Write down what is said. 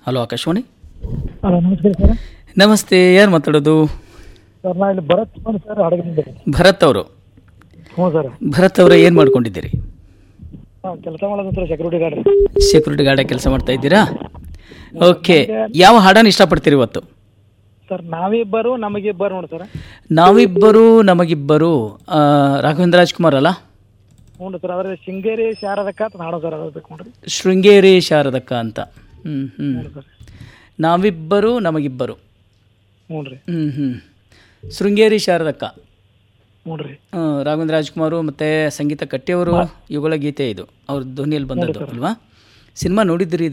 hello Akashvani hello ನಮಸ್ಕಾರ sir ನಮಸ್ತೆ ಯಾರು ಮಾತಾಡೋದು ಸರ್ ನಾ ಇಲ್ಲಿ ಭರತ್ ಕುಮಾರ್ ಸರ್ ಹಡಗನಿಂದ ಭರತ್ ಅವರು ಹ್ಞೂ ಸರ್ ಭರತ್ ಅವರೇ ಏನು ಮಾಡ್ಕೊಂಡಿದ್ದೀರಿ ಹಾಂ ಕೆಲಸ ಮಾಡೋದು sir security guard security guard ಕೆಲಸ ಮಾಡ್ತಾ ಇದ್ದೀರಾ ಓಕೆ ಯಾವ ಹಾಡನ್ನು ಇಷ್ಟಪಡ್ತೀರಿ ಇವತ್ತು ಸರ್ ನಾವಿಬ್ಬರು ನಮಗಿಬ್ಬರು ನೋಡಿ ಸರ್ ನಾವಿಬ್ಬರು ನಮಗಿಬ್ಬರು ಆ, ರಾಘವೇಂದ್ರ ರಾಜ್ಕುಮಾರ್ ಅಲ್ಲ ಹ್ಞೂ ಸರ್ ಅದ್ರ ಶೃಂಗೇರಿ ಶಾರದಕ್ಕ ಅಂತ ಹಾಡೋ ಸರ್ ಅದ್ರ ಬೇಕು ನೋಡ್ರಿ ಶೃಂಗೇರಿ ಶಾರದಕ್ಕ ಅಂತ ಹ್ಞೂ ಹ್ಞೂ ಹ್ಞೂ ಸರ್ ನಾವಿಬ್ಬರು ನಮಗಿಬ್ಬರು ಹ್ಞೂ ರೀ ಹ್ಞೂ ಹ್ಞೂ ಶೃಂಗೇರಿ ಶಾರದಕ್ಕ ಹ್ಞೂ ರೀ ಆ, ರಾಘವೇಂದ್ರ ರಾಜ್ಕುಮಾರು ಮತ್ತು ಸಂಗೀತ ಕಟ್ಟಿಯವರು ಇವುಗಳ ಗೀತೆ ಇದು ಅವ್ರ ಧ್ವನಿಯಲ್ಲಿ ಬಂದದ್ದು ಅಲ್ವಾ ಸಿನಿಮಾ ನೋಡಿದ್ದೀರಿ